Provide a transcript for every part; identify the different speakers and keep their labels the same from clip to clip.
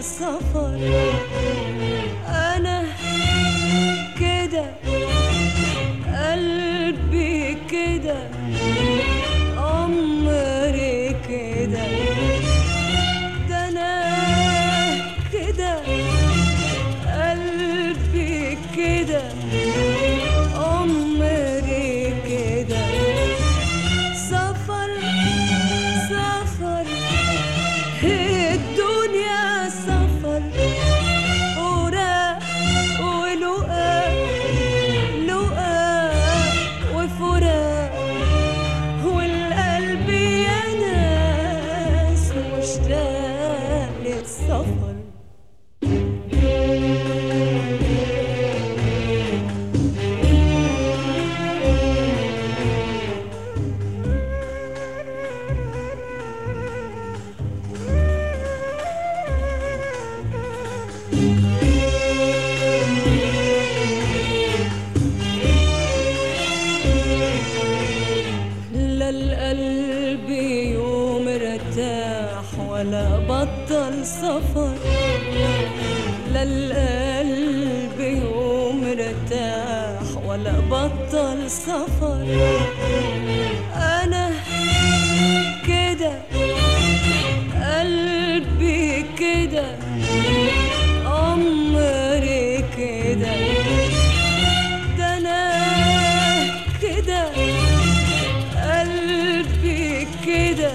Speaker 1: سفر أنا كده قلبي كده عمري كده ده أنا كده قلبي كده عمري كده سفر سفر الدنيا سفر وراء ولقاء لقاء وفراق والقلب يا ناس مشتاق للسفر لا القلب يوم ارتاح ولا بطل سفر لا القلب يوم ارتاح ولا بطل سفر انا كده قلبي كده عمري كده ده انا كده قلبي كده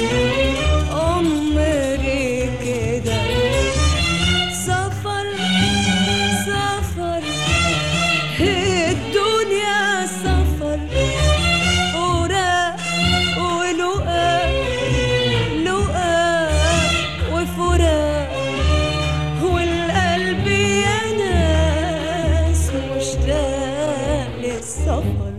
Speaker 1: عمري كده سفر سفر الدنيا سفر وراء ولقاء لقاء وفراق والقلب يا ناس مشتاق للسفر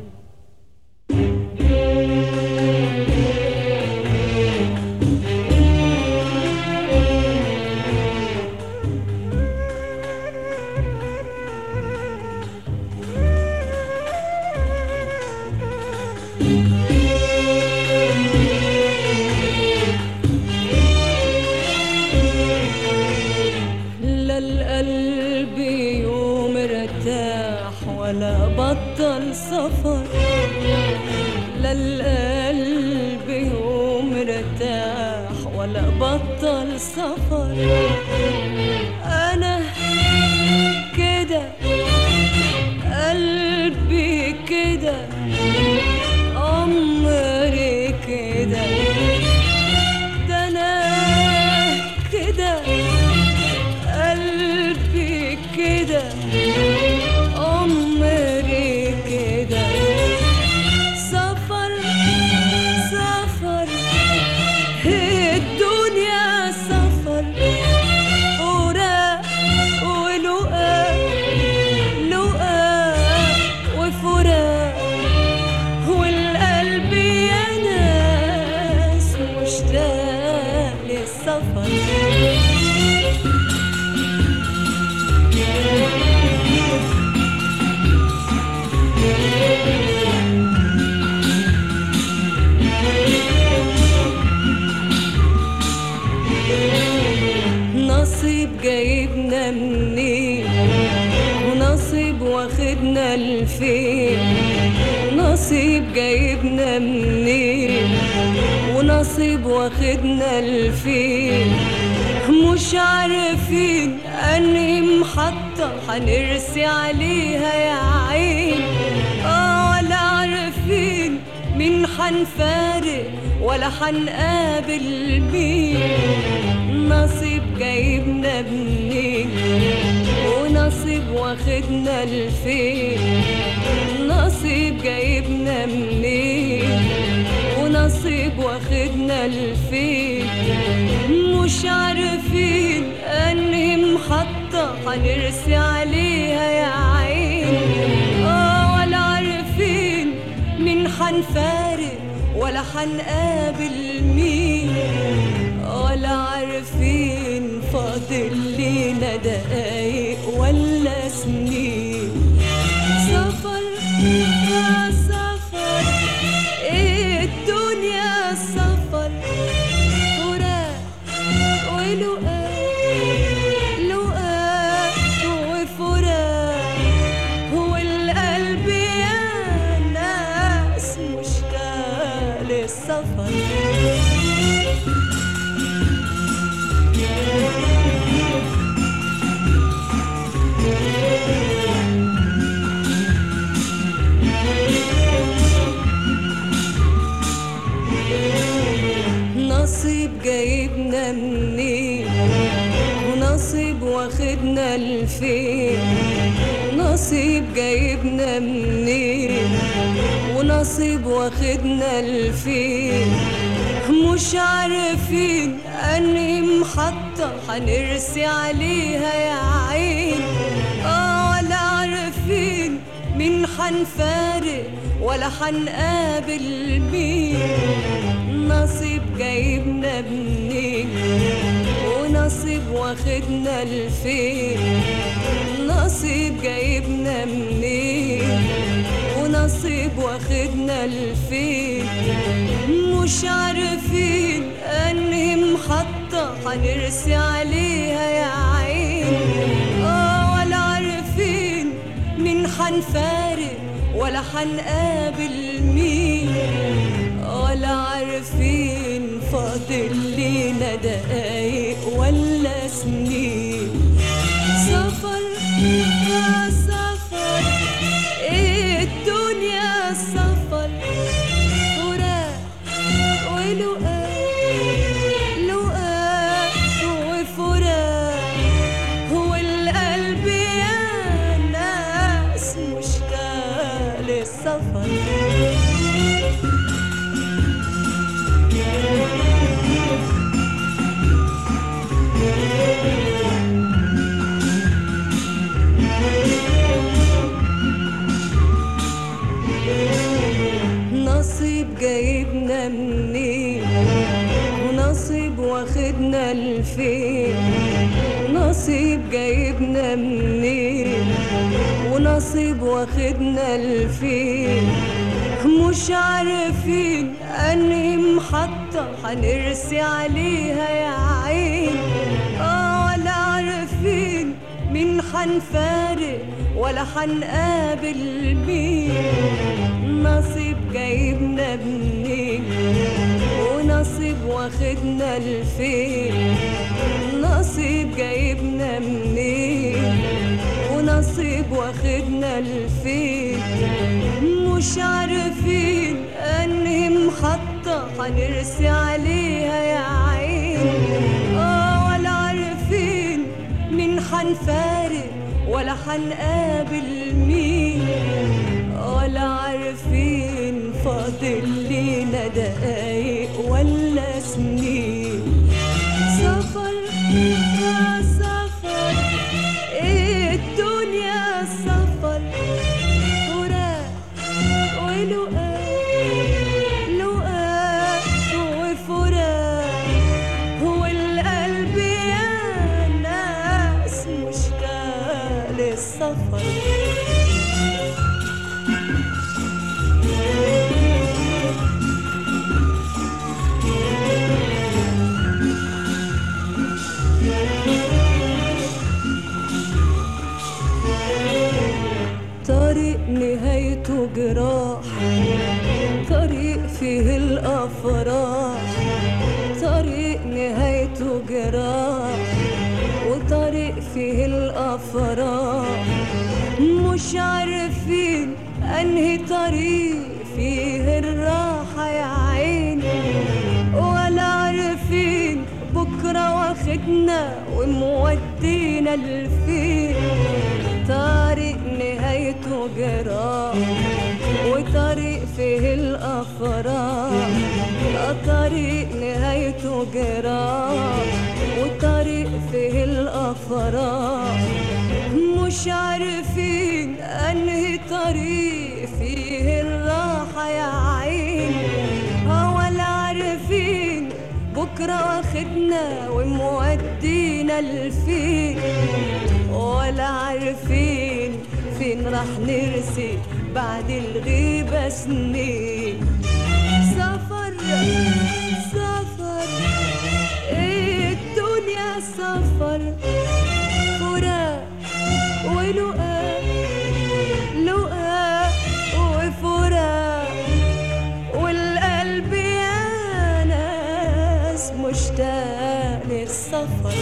Speaker 1: لا القلب يوم ارتاح ولا بطل سفر لا القلب يوم ارتاح ولا بطل سفر انا كده قلبي كده عمري كده ده انا كده قلبي كده عمري كده سفر سفر الدنيا سفر وراء ولقاء لقاء وفراق والقلب يا ناس مشتاق للسفر نصيب جايبنا منين ونصيب واخدنا لفين نصيب جايبنا منين ونصيب واخدنا لفين مش عارفين انهي محطة هنرسي عليها يا عين اه ولا عارفين مين حنفارق ولا حنقابل مين نصيب جايبنا منين ونصيب واخدنا لفين نصيب جايبنا منين ونصيب واخدنا لفين مش عارفين انهي محطة هنرسي عليها يا عين اه ولا عارفين مين حنفارق ولا حنقابل مين ولا عارفين فاضل لينا دقايق ولا سنين سفر يا سفر ايه الدنيا سفر فراق ولقاء للسفر نصيب جايبنا منين ونصيب واخدنا لفين نصيب جايبنا منين ونصيب واخدنا لفين مش عارفين اني محطة هنرسي عليها يا عين اه ولا عارفين مين حنفارق ولا حنقابل مين نصيب جايبنا منين ونصيب واخدنا لفين نصيب جايبنا منين ونصيب واخدنا لفين مش عارفين انهي محطة هنرسي عليها يا عين اه ولا عارفين مين حنفارق ولا حنقابل مين ولا عارفين فاضل لينا دقايق ولا سنين سفر يا سفر ايه الدنيا سفر فراق ولقاء لقاء وفراق هو القلب يا ناس مشتاق للسفر نصيب جايبنا منين ونصيب واخدنا لفين نصيب جايبنا منين ونصيب واخدنا لفين مش عارفين انهي محطة هنرسي عليها يا عين اه ولا عارفين مين حنفارق ولا حنقابل مين نصيب جايبنا منين ونصيب واخدنا لفين نصيب جايبنا منين ونصيب واخدنا لفين مش عارفين انهي محطة هنرسي عليها يا عين اه ولا عارفين مين حنفارق ولا حنقابل مين ولا عارفين فاضل لينا دقايق ولا سنين سفر يا سفر ايه الدنيا سفر فراق ولقاء لقاء وفراق هو القلب يا ناس مشتاق للسفر طريق نهايته جراح طريق فيه الأفراح طريق نهايته جراح وطريق فيه الأفراح مش عارفين أنهي طريق فيه الراحة يا عيني ولا عارفين بكرة واخدنا ومودينا لفين طريق نهايته جراح وطريق فيه الأفراح طريق نهايته جراح وطريق فيه الأفراح مش عارفين أنهي طريق فيه الراحة يا عين ولا عارفين بكرة واخدنا ومودينا لفين ولا عارفين فين راح نرسي بعد الغيبة سنين سفر سفر ايه الدنيا سفر فراق ولقاء لقاء وفراق والقلب يا مشتاق للسفر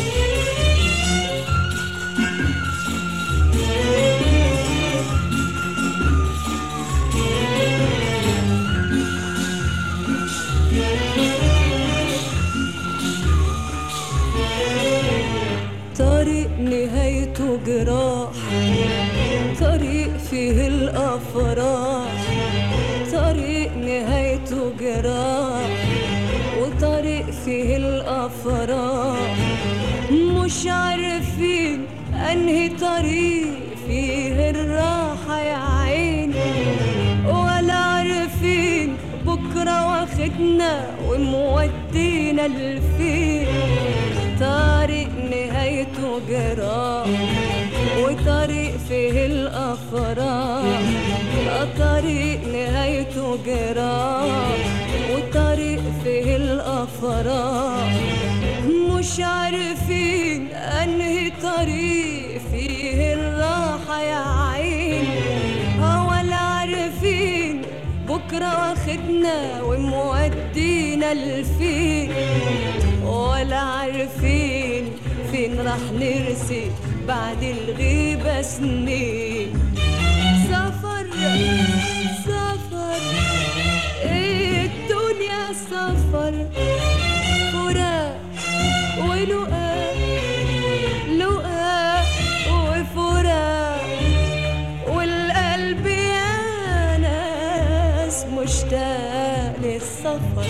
Speaker 1: طريق نهايته جراح طريق فيه الأفراح طريق نهايته جراح وطريق فيه الأفراح مش عارفين أنهي طريق فيه الراحة يا عيني ولا عارفين بكرة واخدنا ومودينا لفين طريق نهايته جراح وطريق فيه الأفراح طريق نهايته جراح وطريق فيه الأفراح مش عارفين أنهي طريق فيه الراحة يا عيني ولا عارفين بكرة واخدنا ومودينا لفين ولا عارفين فين راح نرسي بعد الغيبة سنين سفر سفر ايه الدنيا سفر فراق ولقاء لقاء وفراق والقلب يا ناس مشتاق للسفر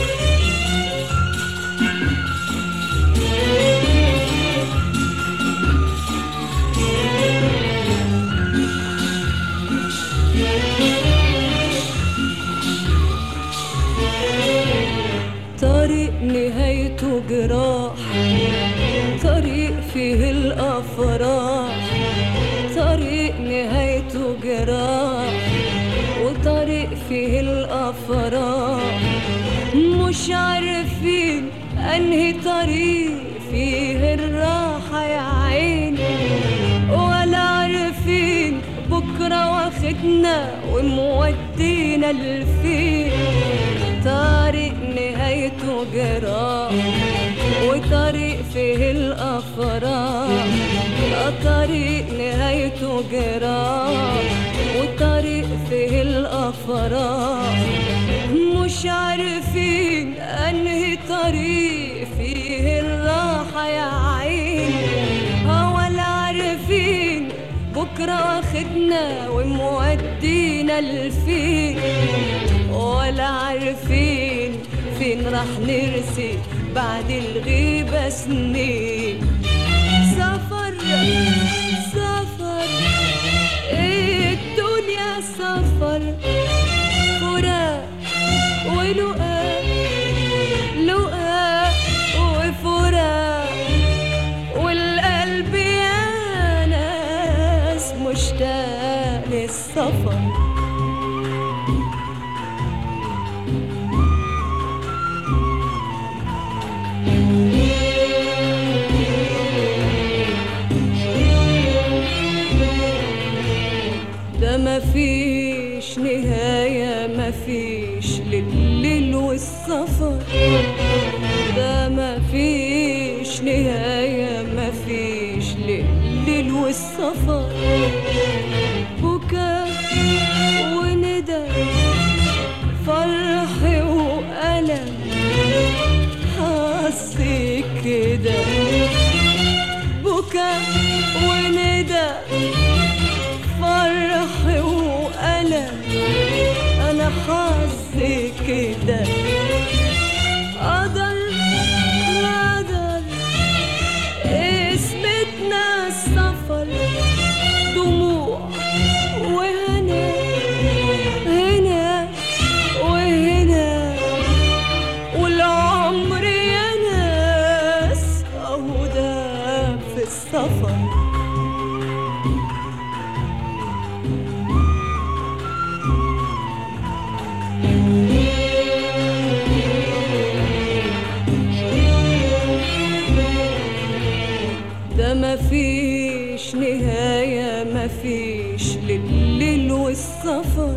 Speaker 1: طريق نهايته جراح طريق فيه الأفراح طريق نهايته جراح وطريق فيه الأفراح مش عارفين أنهي طريق فيه الراحة يا عيني ولا عارفين بكرة واخدنا ومودينا لفين طريق نهايته جراح وطريق فيه الأفراح طريق نهايته جراح وطريق فيه الأفراح مش عارفين أنهي طريق فيه الراحة يا عيني ولا عارفين بكرة واخدنا ومودينا لفين ولا عارفين فين راح نرسي بعد الغيبة سنين سفر سفر ايه الدنيا سفر فراق ولقاء لقاء وفراق والقلب يا ناس مشتاق للسفر ده مفيش نهاية مفيش لليل والسفر ده مفيش نهاية مفيش لليل والسفر بكاء وندى فرح وألم حسيت كده بكاء وندى فرح وألم أنا حظي كده قدر قدر اسمتنا السفر دموع وهنا هنا وهنا والعمر يا ناس أهو ده في السفر ده مفيش نهاية مفيش لليل والسفر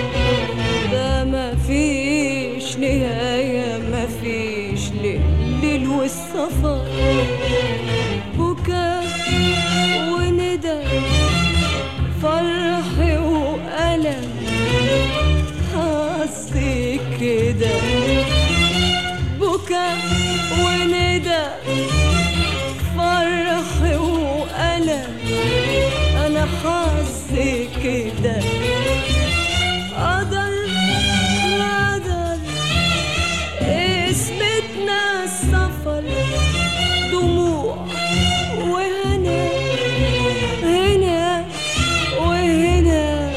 Speaker 1: ده مفيش نهاية مفيش لليل والسفر بكاء وندى فرح وألم حسيت كده بكاء وندى فرح وألم أنا حاسة كده قدر قدر اسمتنا السفر دموع وهنا هنا وهنا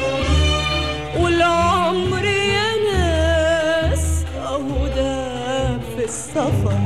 Speaker 1: والعمر يا ناس اهو ده في السفر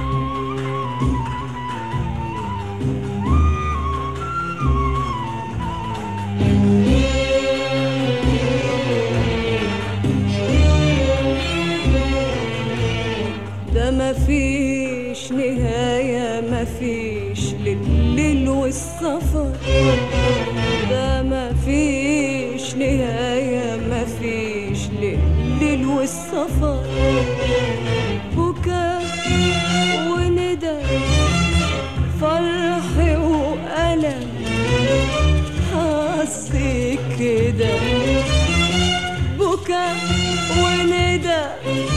Speaker 1: ده مفيش نهاية مفيش لليل والسفر ده مفيش نهاية مفيش لليل والسفر بكاء وندى فرح وألم حسيت كده بكاء وندى